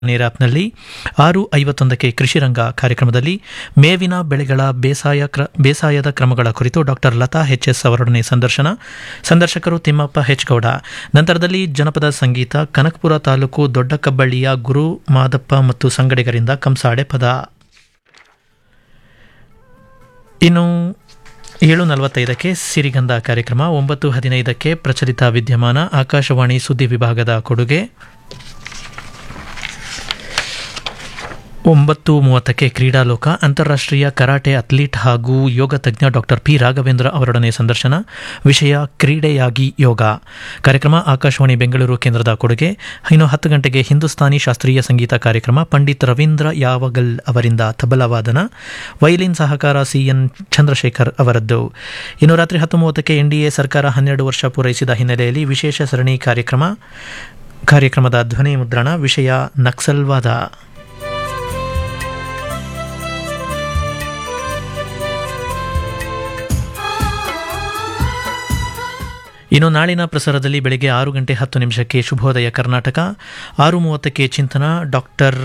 ನೀರಾಪ್ನಲ್ಲಿ ಆರು ಐವತ್ತೊಂದಕ್ಕೆ ಕೃಷಿರಂಗ ಕಾರ್ಯಕ್ರಮದಲ್ಲಿ ಮೇವಿನ ಬೆಳೆಗಳ ಬೇಸಾಯ ಕ್ರ ಬೇಸಾಯದ ಕ್ರಮಗಳ ಕುರಿತು ಡಾಕ್ಟರ್ ಲತಾ ಎಚ್ ಎಸ್ ಅವರೊಡನೆ ಸಂದರ್ಶನ ಸಂದರ್ಶಕರು ತಿಮ್ಮಪ್ಪ ಹೆಚ್ ಗೌಡ ನಂತರದಲ್ಲಿ ಜನಪದ ಸಂಗೀತ ಕನಕಪುರ ತಾಲೂಕು ದೊಡ್ಡ ಕಬ್ಬಳ್ಳಿಯ ಗುರು ಮಾದಪ್ಪ ಮತ್ತು ಸಂಗಡಿಗರಿಂದ ಕಂಸಾಡೆ ಪದ ಇನ್ನು ಏಳು ನಲವತ್ತೈದಕ್ಕೆ ಸಿರಿಗಂಧ ಕಾರ್ಯಕ್ರಮ ಒಂಬತ್ತು ಹದಿನೈದಕ್ಕೆ ಪ್ರಚಲಿತ ವಿದ್ಯಮಾನ ಆಕಾಶವಾಣಿ ಸುದ್ದಿ ವಿಭಾಗದ ಕೊಡುಗೆ ಒಂಬತ್ತು ಮೂವತ್ತಕ್ಕೆ ಕ್ರೀಡಾಲೋಕ ಅಂತಾರಾಷ್ಟ್ರೀಯ ಕರಾಟೆ ಅಥ್ಲೀಟ್ ಹಾಗೂ ಯೋಗ ತಜ್ಞ ಡಾಕ್ಟರ್ ಪಿ ರಾಘವೇಂದ್ರ ಅವರೊಡನೆ ಸಂದರ್ಶನ ವಿಷಯ ಕ್ರೀಡೆಯಾಗಿ ಯೋಗ ಕಾರ್ಯಕ್ರಮ ಆಕಾಶವಾಣಿ ಬೆಂಗಳೂರು ಕೇಂದ್ರದ ಕೊಡುಗೆ ಇನ್ನು ಹತ್ತು ಗಂಟೆಗೆ ಹಿಂದೂಸ್ತಾನಿ ಶಾಸ್ತ್ರೀಯ ಸಂಗೀತ ಕಾರ್ಯಕ್ರಮ ಪಂಡಿತ್ ರವೀಂದ್ರ ಯಾವಗಲ್ ಅವರಿಂದ ತಬಲವಾದನ ವೈಲಿನ್ ಸಹಕಾರ ಸಿಎನ್ ಚಂದ್ರಶೇಖರ್ ಅವರದ್ದು ಇನ್ನು ರಾತ್ರಿ ಹತ್ತು ಮೂವತ್ತಕ್ಕೆ ಎನ್ಡಿಎ ಸರ್ಕಾರ ಹನ್ನೆರಡು ವರ್ಷ ಪೂರೈಸಿದ ಹಿನ್ನೆಲೆಯಲ್ಲಿ ವಿಶೇಷ ಸರಣಿ ಕಾರ್ಯಕ್ರಮ ಕಾರ್ಯಕ್ರಮದ ಧ್ವನಿ ಮುದ್ರಣ ವಿಷಯ ನಕ್ಸಲ್ವಾದ ಇನ್ನು ನಾಳಿನ ಪ್ರಸಾರದಲ್ಲಿ ಬೆಳಗ್ಗೆ ಆರು ಗಂಟೆ ಹತ್ತು ನಿಮಿಷಕ್ಕೆ ಶುಭೋದಯ ಕರ್ನಾಟಕ ಆರು ಮೂವತ್ತಕ್ಕೆ ಚಿಂತನ ಡಾಕ್ಟರ್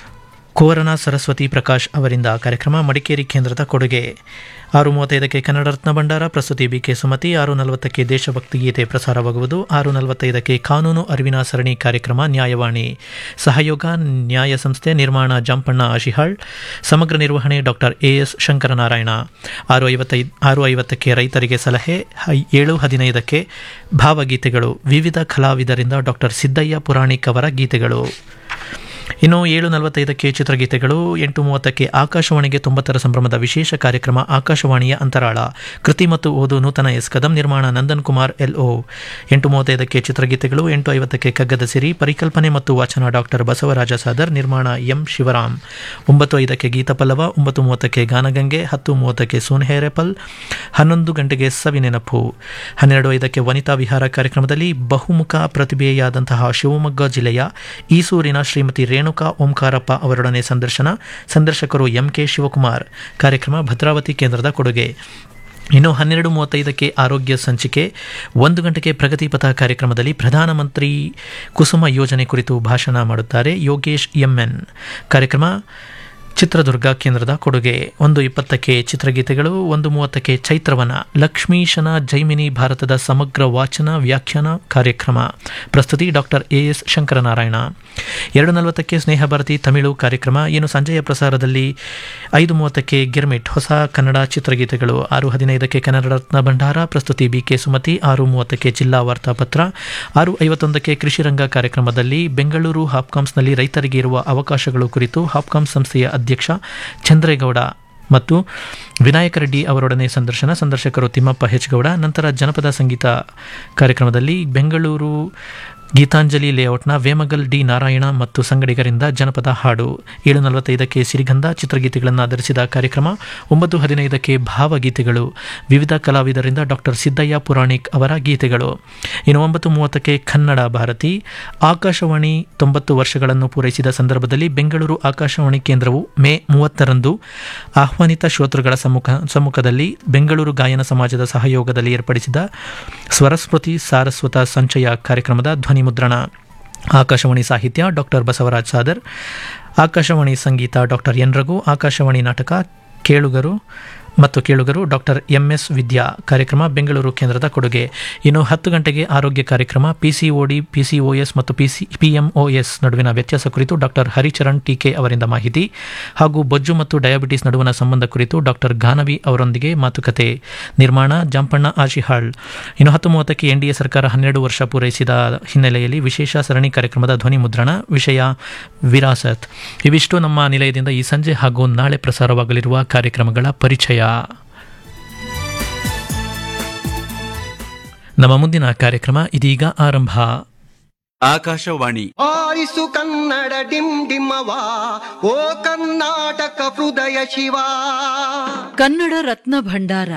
ಕೋರನ ಸರಸ್ವತಿ ಪ್ರಕಾಶ್ ಅವರಿಂದ ಕಾರ್ಯಕ್ರಮ ಮಡಿಕೇರಿ ಕೇಂದ್ರದ ಕೊಡುಗೆ ಆರು ಮೂವತ್ತೈದಕ್ಕೆ ಕನ್ನಡ ರತ್ನ ಭಂಡಾರ ಪ್ರಸ್ತುತಿ ಬಿಕೆ ಸುಮತಿ ಆರು ನಲವತ್ತಕ್ಕೆ ದೇಶಭಕ್ತಿ ಗೀತೆ ಪ್ರಸಾರವಾಗುವುದು ಆರು ನಲವತ್ತೈದಕ್ಕೆ ಕಾನೂನು ಅರಿವಿನ ಸರಣಿ ಕಾರ್ಯಕ್ರಮ ನ್ಯಾಯವಾಣಿ ಸಹಯೋಗ ನ್ಯಾಯ ಸಂಸ್ಥೆ ನಿರ್ಮಾಣ ಜಾಂಪಣ್ಣ ಆಶಿಹಾಳ್ ಸಮಗ್ರ ನಿರ್ವಹಣೆ ಡಾಕ್ಟರ್ ಎ ಎಸ್ ಶಂಕರನಾರಾಯಣ ಆರು ಐವತ್ತೈದು ಆರು ಐವತ್ತಕ್ಕೆ ರೈತರಿಗೆ ಸಲಹೆ ಹೈ- ಏಳು ಹದಿನೈದಕ್ಕೆ ಭಾವಗೀತೆಗಳು ವಿವಿಧ ಕಲಾವಿದರಿಂದ ಡಾಕ್ಟರ್ ಸಿದ್ದಯ್ಯ ಪುರಾಣಿಕ್ ಅವರ ಗೀತೆಗಳು ಇನ್ನು ಏಳು ನಲವತ್ತೈದಕ್ಕೆ ಚಿತ್ರಗೀತೆಗಳು ಎಂಟು ಮೂವತ್ತಕ್ಕೆ ಆಕಾಶವಾಣಿಗೆ ತೊಂಬತ್ತರ ಸಂಭ್ರಮದ ವಿಶೇಷ ಕಾರ್ಯಕ್ರಮ ಆಕಾಶವಾಣಿಯ ಅಂತರಾಳ ಕೃತಿ ಮತ್ತು ಓದು ನೂತನ ಎಸ್ ಕದಂ ನಿರ್ಮಾಣ ನಂದನ್ ಕುಮಾರ್ ಎಲ್ಒ ಎಂಟು ಮೂವತ್ತೈದಕ್ಕೆ ಚಿತ್ರಗೀತೆಗಳು ಎಂಟು ಐವತ್ತಕ್ಕೆ ಕಗ್ಗದ ಸಿರಿ ಪರಿಕಲ್ಪನೆ ಮತ್ತು ವಾಚನ ಡಾಕ್ಟರ್ ಬಸವರಾಜ ಸಾದರ್ ನಿರ್ಮಾಣ ಎಂ ಶಿವರಾಮ್ ಒಂಬತ್ತು ಐದಕ್ಕೆ ಗೀತಪಲ್ಲವ ಒಂಬತ್ತು ಮೂವತ್ತಕ್ಕೆ ಗಾನಗಂಗೆ ಹತ್ತು ಮೂವತ್ತಕ್ಕೆ ಸೋನ್ಹೇರೆಪಲ್ ಹನ್ನೊಂದು ಗಂಟೆಗೆ ಸವಿನೆನಪು ಹನ್ನೆರಡು ಐದಕ್ಕೆ ವನಿತಾ ವಿಹಾರ ಕಾರ್ಯಕ್ರಮದಲ್ಲಿ ಬಹುಮುಖ ಪ್ರತಿಭೆಯಾದಂತಹ ಶಿವಮೊಗ್ಗ ಜಿಲ್ಲೆಯ ಈಸೂರಿನ ಶ್ರೀಮತಿ ರೇಣುಕಾ ಓಂಕಾರಪ್ಪ ಅವರೊಡನೆ ಸಂದರ್ಶನ ಸಂದರ್ಶಕರು ಎಂಕೆ ಶಿವಕುಮಾರ್ ಕಾರ್ಯಕ್ರಮ ಭದ್ರಾವತಿ ಕೇಂದ್ರದ ಕೊಡುಗೆ ಇನ್ನು ಹನ್ನೆರಡು ಮೂವತ್ತೈದಕ್ಕೆ ಆರೋಗ್ಯ ಸಂಚಿಕೆ ಒಂದು ಗಂಟೆಗೆ ಪ್ರಗತಿ ಪಥ ಕಾರ್ಯಕ್ರಮದಲ್ಲಿ ಪ್ರಧಾನಮಂತ್ರಿ ಕುಸುಮ ಯೋಜನೆ ಕುರಿತು ಭಾಷಣ ಮಾಡುತ್ತಾರೆ ಯೋಗೇಶ್ ಎಂಎನ್ ಕಾರ್ಯಕ್ರಮ ಚಿತ್ರದುರ್ಗ ಕೇಂದ್ರದ ಕೊಡುಗೆ ಒಂದು ಇಪ್ಪತ್ತಕ್ಕೆ ಚಿತ್ರಗೀತೆಗಳು ಒಂದು ಮೂವತ್ತಕ್ಕೆ ಚೈತ್ರವನ ಲಕ್ಷ್ಮೀಶನ ಜೈಮಿನಿ ಭಾರತದ ಸಮಗ್ರ ವಾಚನ ವ್ಯಾಖ್ಯಾನ ಕಾರ್ಯಕ್ರಮ ಪ್ರಸ್ತುತಿ ಡಾಕ್ಟರ್ ಎ ಎಸ್ ಶಂಕರನಾರಾಯಣ ಎರಡು ನಲವತ್ತಕ್ಕೆ ಸ್ನೇಹ ಭಾರತಿ ತಮಿಳು ಕಾರ್ಯಕ್ರಮ ಇನ್ನು ಸಂಜೆಯ ಪ್ರಸಾರದಲ್ಲಿ ಐದು ಮೂವತ್ತಕ್ಕೆ ಗಿರ್ಮಿಟ್ ಹೊಸ ಕನ್ನಡ ಚಿತ್ರಗೀತೆಗಳು ಆರು ಹದಿನೈದಕ್ಕೆ ಕನ್ನಡ ರತ್ನ ಭಂಡಾರ ಪ್ರಸ್ತುತಿ ಬಿಕೆ ಸುಮತಿ ಆರು ಮೂವತ್ತಕ್ಕೆ ಜಿಲ್ಲಾ ವಾರ್ತಾಪತ್ರ ಆರು ಐವತ್ತೊಂದಕ್ಕೆ ಕೃಷಿ ರಂಗ ಕಾರ್ಯಕ್ರಮದಲ್ಲಿ ಬೆಂಗಳೂರು ಹಾಪ್ಕಾಮ್ಸ್ನಲ್ಲಿ ರೈತರಿಗೆ ಇರುವ ಅವಕಾಶಗಳು ಕುರಿತು ಹಾಪ್ಕಾಮ್ಸ್ ಸಂಸ್ಥೆಯ ಅಧ್ಯಕ್ಷ ಚಂದ್ರೇಗೌಡ ಮತ್ತು ವಿನಾಯಕ ರೆಡ್ಡಿ ಅವರೊಡನೆ ಸಂದರ್ಶನ ಸಂದರ್ಶಕರು ತಿಮ್ಮಪ್ಪ ಹೆಚ್ ಗೌಡ ನಂತರ ಜನಪದ ಸಂಗೀತ ಕಾರ್ಯಕ್ರಮದಲ್ಲಿ ಬೆಂಗಳೂರು ಗೀತಾಂಜಲಿ ಲೇಔಟ್ನ ವೇಮಗಲ್ ಡಿ ನಾರಾಯಣ ಮತ್ತು ಸಂಗಡಿಗರಿಂದ ಜನಪದ ಹಾಡು ಏಳು ನಲವತ್ತೈದಕ್ಕೆ ಸಿರಿಗಂಧ ಚಿತ್ರಗೀತೆಗಳನ್ನು ಆಧರಿಸಿದ ಕಾರ್ಯಕ್ರಮ ಒಂಬತ್ತು ಹದಿನೈದಕ್ಕೆ ಭಾವಗೀತೆಗಳು ವಿವಿಧ ಕಲಾವಿದರಿಂದ ಡಾಕ್ಟರ್ ಸಿದ್ದಯ್ಯ ಪುರಾಣಿಕ್ ಅವರ ಗೀತೆಗಳು ಇನ್ನು ಒಂಬತ್ತು ಮೂವತ್ತಕ್ಕೆ ಕನ್ನಡ ಭಾರತಿ ಆಕಾಶವಾಣಿ ತೊಂಬತ್ತು ವರ್ಷಗಳನ್ನು ಪೂರೈಸಿದ ಸಂದರ್ಭದಲ್ಲಿ ಬೆಂಗಳೂರು ಆಕಾಶವಾಣಿ ಕೇಂದ್ರವು ಮೇ ಮೂವತ್ತರಂದು ಆಹ್ವಾನಿತ ಶ್ರೋತೃಗಳ ಸಮ್ಮುಖ ಸಮ್ಮುಖದಲ್ಲಿ ಬೆಂಗಳೂರು ಗಾಯನ ಸಮಾಜದ ಸಹಯೋಗದಲ್ಲಿ ಏರ್ಪಡಿಸಿದ ಸ್ವರಸ್ಮೃತಿ ಸಾರಸ್ವತ ಸಂಚಯ ಕಾರ್ಯಕ್ರಮದ ಧ್ವನಿ ಮುದ್ರಣ ಆಕಾಶವಾಣಿ ಸಾಹಿತ್ಯ ಡಾಕ್ಟರ್ ಬಸವರಾಜ್ ಸಾದರ್ ಆಕಾಶವಾಣಿ ಸಂಗೀತ ಡಾಕ್ಟರ್ ಎನ್ ರಘು ಆಕಾಶವಾಣಿ ನಾಟಕ ಕೇಳುಗರು ಮತ್ತು ಕೇಳುಗರು ಡಾಕ್ಟರ್ ಎಂ ಎಸ್ ವಿದ್ಯಾ ಕಾರ್ಯಕ್ರಮ ಬೆಂಗಳೂರು ಕೇಂದ್ರದ ಕೊಡುಗೆ ಇನ್ನು ಹತ್ತು ಗಂಟೆಗೆ ಆರೋಗ್ಯ ಕಾರ್ಯಕ್ರಮ ಪಿಸಿಒಡಿ ಪಿಸಿಒಎಸ್ ಮತ್ತು ಪಿಸಿ ಪಿಎಂಒಎಸ್ ನಡುವಿನ ವ್ಯತ್ಯಾಸ ಕುರಿತು ಡಾಕ್ಟರ್ ಹರಿಚರಣ್ ಟೀಕೆ ಅವರಿಂದ ಮಾಹಿತಿ ಹಾಗೂ ಬೊಜ್ಜು ಮತ್ತು ಡಯಾಬಿಟಿಸ್ ನಡುವಿನ ಸಂಬಂಧ ಕುರಿತು ಡಾಕ್ಟರ್ ಘಾನವಿ ಅವರೊಂದಿಗೆ ಮಾತುಕತೆ ನಿರ್ಮಾಣ ಜಾಂಪಣ್ಣ ಆಶಿಹಾಳ್ ಇನ್ನು ಹತ್ತು ಮೂವತ್ತಕ್ಕೆ ಎನ್ಡಿಎ ಸರ್ಕಾರ ಹನ್ನೆರಡು ವರ್ಷ ಪೂರೈಸಿದ ಹಿನ್ನೆಲೆಯಲ್ಲಿ ವಿಶೇಷ ಸರಣಿ ಕಾರ್ಯಕ್ರಮದ ಧ್ವನಿ ಮುದ್ರಣ ವಿಷಯ ವಿರಾಸತ್ ಇವಿಷ್ಟು ನಮ್ಮ ನಿಲಯದಿಂದ ಈ ಸಂಜೆ ಹಾಗೂ ನಾಳೆ ಪ್ರಸಾರವಾಗಲಿರುವ ಕಾರ್ಯಕ್ರಮಗಳ ಪರಿಚಯ ನಮ್ಮ ಮುಂದಿನ ಕಾರ್ಯಕ್ರಮ ಇದೀಗ ಆರಂಭ ಆಕಾಶವಾಣಿ ಆರಿಸು ಕನ್ನಡ ಡಿಮ್ ಡಿಮ್ಮವ ಓ ಕರ್ನಾಟಕ ಹೃದಯ ಶಿವ ಕನ್ನಡ ರತ್ನ ಭಂಡಾರ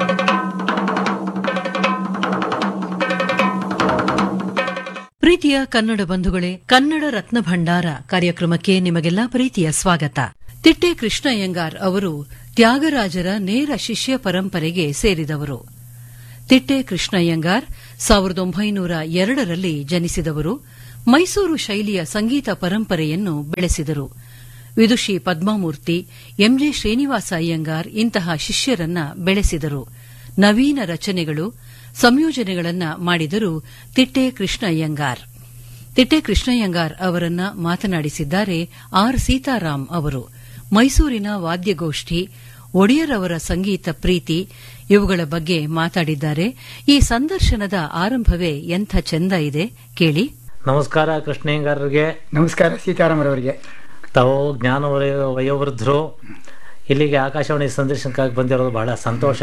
ಪ್ರೀತಿಯ ಕನ್ನಡ ಬಂಧುಗಳೇ ಕನ್ನಡ ರತ್ನ ಭಂಡಾರ ಕಾರ್ಯಕ್ರಮಕ್ಕೆ ನಿಮಗೆಲ್ಲ ಪ್ರೀತಿಯ ಸ್ವಾಗತ ತಿಟ್ಟೆ ಕೃಷ್ಣಯ್ಯಂಗಾರ್ ಅವರು ತ್ಯಾಗರಾಜರ ನೇರ ಶಿಷ್ಯ ಪರಂಪರೆಗೆ ಸೇರಿದವರು ತಿಟ್ಟೆ ಕೃಷ್ಣಯ್ಯಂಗಾರ್ ಸಾವಿರದ ಒಂಬೈನೂರ ಎರಡರಲ್ಲಿ ಜನಿಸಿದವರು ಮೈಸೂರು ಶೈಲಿಯ ಸಂಗೀತ ಪರಂಪರೆಯನ್ನು ಬೆಳೆಸಿದರು ವಿದುಷಿ ಪದ್ಮಾಮೂರ್ತಿ ಎಂಜೆ ಶ್ರೀನಿವಾಸ ಅಯ್ಯಂಗಾರ್ ಇಂತಹ ಶಿಷ್ಯರನ್ನ ಬೆಳೆಸಿದರು ನವೀನ ರಚನೆಗಳು ಸಂಯೋಜನೆಗಳನ್ನ ಮಾಡಿದರು ತಿಟ್ಟೆ ಕೃಷ್ಣ ಅಯ್ಯಂಗಾರ್ ತಿಟ್ಟೆ ಕೃಷ್ಣಯ್ಯಂಗಾರ್ ಅವರನ್ನ ಮಾತನಾಡಿಸಿದ್ದಾರೆ ಆರ್ ಸೀತಾರಾಮ್ ಅವರು ಮೈಸೂರಿನ ವಾದ್ಯಗೋಷ್ಠಿ ಒಡೆಯರವರ ಸಂಗೀತ ಪ್ರೀತಿ ಇವುಗಳ ಬಗ್ಗೆ ಮಾತಾಡಿದ್ದಾರೆ ಈ ಸಂದರ್ಶನದ ಆರಂಭವೇ ಎಂಥ ಚೆಂದ ಇದೆ ಕೇಳಿ ನಮಸ್ಕಾರ ಕೃಷ್ಣಯ್ಯಂಗಾರರಿಗೆ ನಮಸ್ಕಾರ ಸೀತಾರಾಮರವರಿಗೆ ತಾವು ಜ್ಞಾನ ವಯ- ವಯೋವೃದ್ಧರು ಇಲ್ಲಿಗೆ ಆಕಾಶವಾಣಿ ಸಂದರ್ಶನಕ್ಕಾಗಿ ಬಂದಿರೋದು ಬಹಳ ಸಂತೋಷ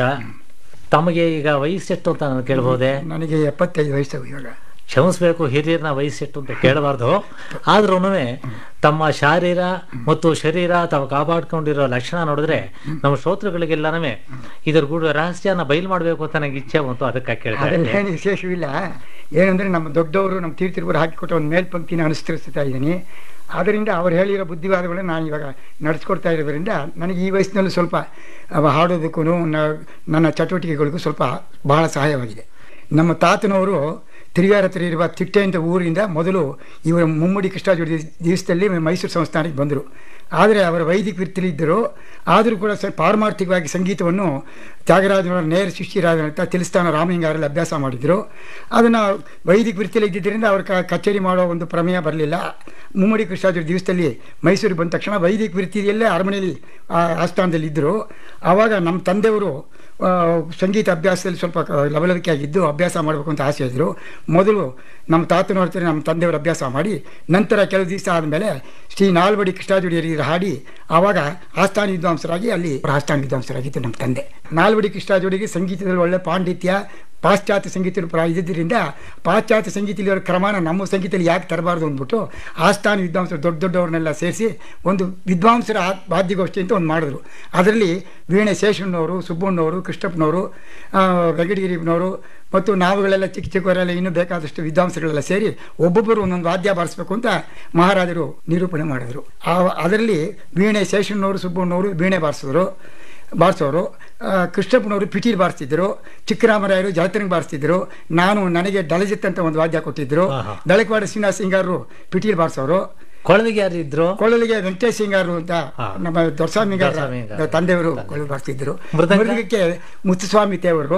ತಮಗೆ ಈಗ ವಯಸ್ಸೆಷ್ಟು ಅಂತ ನಾನು ಕೇಳಬಹುದೇ ನನಗೆ ಎಪ್ಪತ್ತೈದು ವಯಸ್ಸು ಇವಾಗ ಕ್ಷಮಿಸಬೇಕು ಹಿರಿಯರನ್ನ ವಯಸ್ಸೆಟ್ಟು ಅಂತ ಕೇಳಬಾರ್ದು ಆದ್ರೂ ತಮ್ಮ ಶಾರೀರ ಮತ್ತು ಶರೀರ ತಾವು ಕಾಪಾಡ್ಕೊಂಡಿರೋ ಲಕ್ಷಣ ನೋಡಿದ್ರೆ ನಮ್ಮ ಶ್ರೋತೃಗಳಿಗೆಲ್ಲನೂ ಇದ್ರ ಕೂಡ ರಹಸ್ಯನ ಬಯಲು ಮಾಡಬೇಕು ಅಂತ ನನಗೆ ಇಚ್ಛೆ ಬಂತು ಅದಕ್ಕೆ ಕೇಳ್ತಾ ಅದರಲ್ಲಿ ಇದ್ದೆ. ಏನು ವಿಶೇಷವಿಲ್ಲ ಏನಂದ್ರೆ ನಮ್ಮ ದೊಡ್ಡವರು ನಮ್ಮ ತೀರ್ಥಿರುವರು ಹಾಕಿಕೊಟ್ಟ ಒಂದು ಮೇಲ್ಪಂಕ್ತಿನ ಅನುಸರಿಸ್ತಾ ಇದ್ದೀನಿ ಆದ್ದರಿಂದ ಅವ್ರು ಹೇಳಿರೋ ಬುದ್ಧಿವಾದಗಳನ್ನ ನಾನು ಇವಾಗ ನಡೆಸ್ಕೊಡ್ತಾ ಇರೋದ್ರಿಂದ ನನಗೆ ಈ ವಯಸ್ಸಿನಲ್ಲೂ ಸ್ವಲ್ಪ ಅವ ಹಾಡೋದಕ್ಕೂ ನನ್ನ ಚಟುವಟಿಕೆಗಳಿಗೂ ಸ್ವಲ್ಪ ಬಹಳ ಸಹಾಯವಾಗಿದೆ ನಮ್ಮ ತಾತನವರು ತಿರುಗಾರ ಹತ್ರ ಇರುವ ತಿಟ್ಟೆ ಅಂತ ಊರಿಂದ ಮೊದಲು ಇವರ ಮುಮ್ಮಡಿ ಕೃಷ್ಣಾಜೋಡಿ ದಿವಸದಲ್ಲಿ ಮೈಸೂರು ಸಂಸ್ಥಾನಕ್ಕೆ ಬಂದರು ಆದರೆ ಅವರ ವೈದಿಕ ವೃತ್ತಿಲಿ ಇದ್ದರು ಆದರೂ ಕೂಡ ಸ್ವಲ್ಪ ಪಾರಮಾರ್ಥಿಕವಾಗಿ ಸಂಗೀತವನ್ನು ತ್ಯಾಗರಾಜನವರ ನೇರ ಶಿಷ್ಯರಾದಂಥ ತಿಲಿಸ್ತಾನ ರಾಮಲಿಂಗಾರಲ್ಲಿ ಅಭ್ಯಾಸ ಮಾಡಿದರು ಅದನ್ನು ವೈದಿಕ ವೃತ್ತಿಯಲ್ಲಿ ಇದ್ದಿದ್ದರಿಂದ ಅವ್ರ ಕ ಕಚೇರಿ ಮಾಡೋ ಒಂದು ಪ್ರಮೇಯ ಬರಲಿಲ್ಲ ಮುಮ್ಮಡಿ ಕೃಷ್ಣಾಜೋಡಿ ದಿವಸದಲ್ಲಿ ಮೈಸೂರಿಗೆ ಬಂದ ತಕ್ಷಣ ವೈದಿಕ ವೃತ್ತಿಯಲ್ಲೇ ಅರಮನೆಯಲ್ಲಿ ಆ ಆಸ್ಥಾನದಲ್ಲಿ ಇದ್ದರು ಆವಾಗ ನಮ್ಮ ತಂದೆಯವರು ಆ, ಸಂಗೀತ ಅಭ್ಯಾಸದಲ್ಲಿ ಸ್ವಲ್ಪ ಕ- ಲವಲವಿಕೆ ಆಗಿದ್ದು ಅಭ್ಯಾಸ ಮಾಡಬೇಕು ಅಂತ ಆಸೆ ಇದ್ದರು ಮೊದಲು ನಮ್ಮ ತಾತನವ್ರ ಹತ್ರ ನಮ್ಮ ತಂದೆಯವರು ಅಭ್ಯಾಸ ಮಾಡಿ ನಂತರ ಕೆಲವು ದಿವಸ ಆದಮೇಲೆ ಶ್ರೀ ನಾಲ್ವಡಿ ಕೃಷ್ಣಾಜೋಡಿಯರಿಗೆ ಹಾಡಿ ಆವಾಗ ಆಸ್ಥಾನ ವಿದ್ವಾಂಸರಾಗಿ ಅಲ್ಲಿ ಆಸ್ಥಾನ ವಿದ್ವಾಂಸರಾಗಿತ್ತು ನಮ್ಮ ತಂದೆ ನಾಲ್ವಡಿ ಕೃಷ್ಣಾಜೋಡಿಗೆ ಸಂಗೀತದಲ್ಲಿ ಒಳ್ಳೆ ಪಾಂಡಿತ್ಯ ಪಾಶ್ಚಾತ್ಯ ಸಂಗೀತ ಪ್ರ ಇದ್ದಿದ್ದರಿಂದ ಪಾಶ್ಚಾತ್ಯ ಸಂಗೀತದಲ್ಲಿ ಕ್ರಮಾನ ನಮ್ಮ ಸಂಗೀತದಲ್ಲಿ ಯಾಕೆ ತರಬಾರ್ದು ಅಂದ್ಬಿಟ್ಟು ಆಸ್ಥಾನ ವಿದ್ವಾಂಸರು ದೊಡ್ಡ ದೊಡ್ಡವ್ರನ್ನೆಲ್ಲ ಸೇರಿಸಿ ಒಂದು ವಿದ್ವಾಂಸರ ಆ- ವಾದ್ಯಗೋಷ್ಠಿ ಅಂತ ಒಂದು ಮಾಡಿದ್ರು ಅದರಲ್ಲಿ ವೀಣೆ ಶೇಷಣ್ಣವರು ಸುಬ್ಬಣ್ಣವರು ಕೃಷ್ಣಪ್ಪನವರು ಆ, ವೆಂಕಟಗಿರಿನವರು ಮತ್ತು ನಾವುಗಳೆಲ್ಲ ಚಿಕ್ಕ ಚಿಕ್ಕವರೆಲ್ಲ ಇನ್ನೂ ಬೇಕಾದಷ್ಟು ವಿದ್ವಾಂಸಗಳೆಲ್ಲ ಸೇರಿ ಒಬ್ಬೊಬ್ಬರು ಒಂದೊಂದು ವಾದ್ಯ ಬಾರಿಸ್ಬೇಕು ಅಂತ ಮಹಾರಾಜರು ನಿರೂಪಣೆ ಮಾಡಿದ್ರು ಆ ಅದರಲ್ಲಿ ವೀಣೆ ಶೇಷಣ್ಣವರು ಸುಬ್ಬಣ್ಣವರು ವೀಣೆ ಬಾರಿಸಿದ್ರು ಬಾರಿಸೋರು ಆ, ಕೃಷ್ಣಪ್ಪನವರು ಪಿಟೀಲ್ ಬಾರಿಸ್ತಿದ್ರು ಚಿಕ್ಕರಾಮರಾಯರು ಜಾತ್ರೆಗೆ ಬಾರಿಸ್ತಿದ್ರು ನಾನು ನನಗೆ ಡಲಜಿತ್ ಅಂತ ಒಂದು ವಾದ್ಯ ಕೊಟ್ಟಿದ್ರು ಆಹಾ. ದಳಕವಾಡ ಶ್ರೀನಿವಾಸ ಸಿಂಗಾರರು ಪಿಟೀಲ್ ಬಾರಿಸೋರು ಕೊಳಲಿಗೆ ಯಾರು ಇದ್ರು ಕೊಳ್ಳಲಿಗೆ ವೆಂಕಟೇಶ್ ಸಿಂಗಾರು ಅಂತ ಹಾ. ನಮ್ಮ ದೊರಸ್ವಾಮಿಗಾರ ದೊರೆಸ್ವಾಮಿಗಾರ. ತಂದೆಯವರು ಕೊಳ್ಳಲು ಬಾರಿಸ್ತಿದ್ರು ಮೃದಂಗ? ಮೃದಂಗಕ್ಕೆ ಮುತ್ತುಸ್ವಾಮಿ ತೇವರು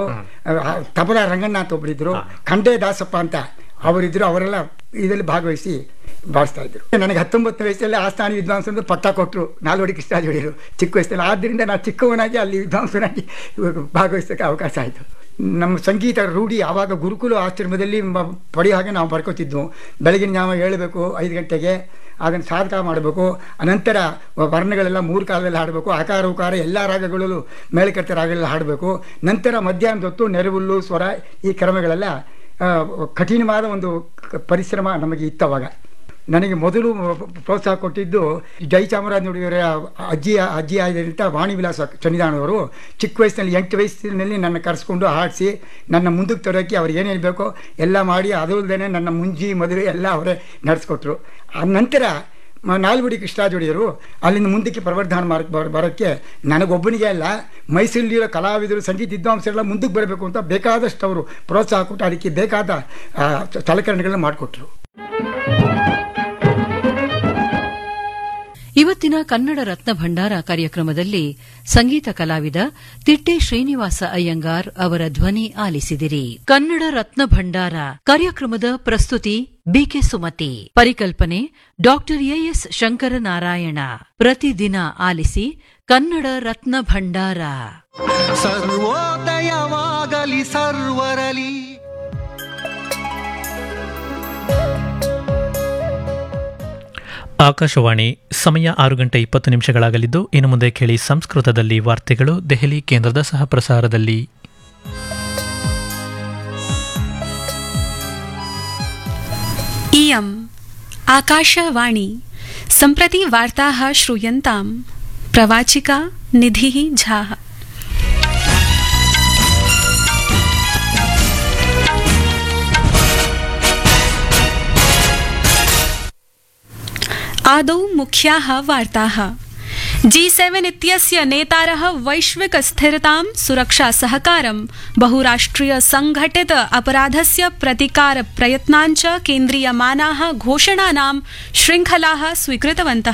ತಬಲ ರಂಗಣ್ಣ ಅಂತ ಒಬ್ಬರಿದ್ರು ಖಂಡೇ ದಾಸಪ್ಪ ಅಂತ ಅವರಿದ್ರು ಅವರೆಲ್ಲ ಇದರಲ್ಲಿ ಭಾಗವಹಿಸಿ ಬಾರಿಸ್ತಾ ಇದ್ರು ನನಗೆ ಹತ್ತೊಂಬತ್ತು ವಯಸ್ಸಲ್ಲಿ ಆಸ್ಥಾನ ವಿದ್ವಾಂಸರು ಪಟ್ಟ ಕೊಟ್ಟರು ನಾಲ್ವಡಿ ಕೃಷ್ಣಾಜೋಡಿಯರು ಚಿಕ್ಕ ವಯಸ್ಸಲ್ಲಿ ಆದ್ದರಿಂದ ನಾನು ಚಿಕ್ಕವನಾಗಿ ಅಲ್ಲಿ ವಿದ್ವಾಂಸನಾಗಿ ಭಾಗವಹಿಸೋಕ್ಕೆ ಅವಕಾಶ ಆಯಿತು ನಮ್ಮ ಸಂಗೀತ ರೂಢಿ ಆವಾಗ ಗುರುಕುಲ ಆಶ್ರಮದಲ್ಲಿ ಮ- ಪಡೆಯೋ ಹಾಗೆ ನಾವು ಬರ್ಕೋತಿದ್ವು ಬೆಳಗಿನ ಜಾವ ಹೇಳಬೇಕು ಐದು ಗಂಟೆಗೆ ಅದನ್ನು ಸಾಧಕ ಮಾಡಬೇಕು ಅನಂತರ ವರ್ಣಗಳೆಲ್ಲ ಮೂರು ಕಾಲದಲ್ಲಿ ಹಾಡಬೇಕು ಆಕಾರ ಉಕಾರ ಎಲ್ಲ ರಾಗಗಳಲ್ಲೂ ಮೇಳಕರ್ತ ರಾಗಗಳೆಲ್ಲ ಹಾಡಬೇಕು ನಂತರ ಮಧ್ಯಾಹ್ನದ ಹೊತ್ತು ನೆರವುಲ್ಲು ಸ್ವರ ಈ ಕ್ರಮಗಳೆಲ್ಲ ಆ, ಕಠಿಣವಾದ ಒಂದು ಕ- ಪರಿಶ್ರಮ ನಮಗೆ ಇತ್ತು ಅವಾಗ ನನಗೆ ಮೊದಲು ಪ್ರೋತ್ಸಾಹ ಕೊಟ್ಟಿದ್ದು ಜಯಚಾಮರಾಜನುಡಿಯವರ ಅಜ್ಜಿ ಅಜ್ಜಿ ಆಗಿದ್ದಂಥ ವಾಣಿ ವಿಲಾಸ ಚನ್ನಿದಾನವರು ಚಿಕ್ಕ ವಯಸ್ಸಿನಲ್ಲಿ ಎಂಟು ವಯಸ್ಸಿನಲ್ಲಿ ನನ್ನ ಕರೆಸ್ಕೊಂಡು ಹಾಡಿಸಿ ನನ್ನ ಮುಂದಕ್ಕೆ ತರೋಕ್ಕೆ ಅವ್ರು ಏನೇನು ಬೇಕೋ ಎಲ್ಲ ಮಾಡಿ ಅದಲ್ಲದೆ ನನ್ನ ಮುಂಜಿ ಮದುವೆ ಎಲ್ಲ ಅವರೇ ನಡೆಸ್ಕೊಟ್ರು ಆ ನಂತರ ಮ- ನಾಲ್ವಡಿ ಕೃಷ್ಣಾಜೋಡಿಯರು ಅಲ್ಲಿಂದ ಮುಂದಕ್ಕೆ ಪ್ರವರ್ಧನ ಮಾರ್ಕ್ ಬರ ಬರೋಕ್ಕೆ ನನಗೊಬ್ಬನಿಗೆ ಅಲ್ಲ ಮೈಸೂರಿಲಿರೋ ಕಲಾವಿದರು ಸಂಗೀತ ವಿದ್ವಾಂಸರೆಲ್ಲ ಮುಂದಕ್ಕೆ ಬರಬೇಕು ಅಂತ ಬೇಕಾದಷ್ಟು ಅವರು ಪ್ರೋತ್ಸಾಹ ಕೊಟ್ಟು ಅದಕ್ಕೆ ಬೇಕಾದ ಆ, ಸಲಕರಣೆಗಳನ್ನ ಮಾಡಿಕೊಟ್ರು ಇವತ್ತಿನ ಕನ್ನಡ ರತ್ನ ಭಂಡಾರ ಕಾರ್ಯಕ್ರಮದಲ್ಲಿ ಸಂಗೀತ ಕಲಾವಿದ ತಿಟ್ಟೆ ಶ್ರೀನಿವಾಸ ಅಯ್ಯಂಗಾರ್ ಅವರ ಧ್ವನಿ ಆಲಿಸಿದಿರಿ ಕನ್ನಡ ರತ್ನ ಭಂಡಾರ ಕಾರ್ಯಕ್ರಮದ ಪ್ರಸ್ತುತಿ ಬಿಕೆ ಸುಮತಿ ಪರಿಕಲ್ಪನೆ ಡಾಕ್ಟರ್ ಎಎಸ್ ಶಂಕರನಾರಾಯಣ ಪ್ರತಿದಿನ ಆಲಿಸಿ ಕನ್ನಡ ರತ್ನ ಭಂಡಾರ ಸರ್ವೋದಯವಾಗಲಿ ಸರ್ವರಲಿ ಆಕಾಶವಾಣಿ ಸಮಯ ಆರು ಗಂಟೆ ಇಪ್ಪತ್ತು ನಿಮಿಷಗಳಾಗಲಿದ್ದು ಇನ್ನು ಮುಂದೆ ಕೇಳಿ ಸಂಸ್ಕೃತದಲ್ಲಿ ವಾರ್ತೆಗಳು ದೆಹಲಿ ಕೇಂದ್ರದ ಸಹ ಪ್ರಸಾರದಲ್ಲಿ इयम् आकाशवाणी सम्प्रति वार्ताः श्रूयन्ताम् प्रवाचिका निधिः झाः आदौ मुख्याः वार्ताः जी सेवेन् इत्यस्य नेतारः वैश्विक स्थिरतां सुरक्षा सहकारं बहुराष्ट्रिय संघटित अपराधस्य प्रतिकार प्रयत्नाञ्च केन्द्रीयमानाः घोषणानां शृङ्खलाः स्वीकृतवन्तः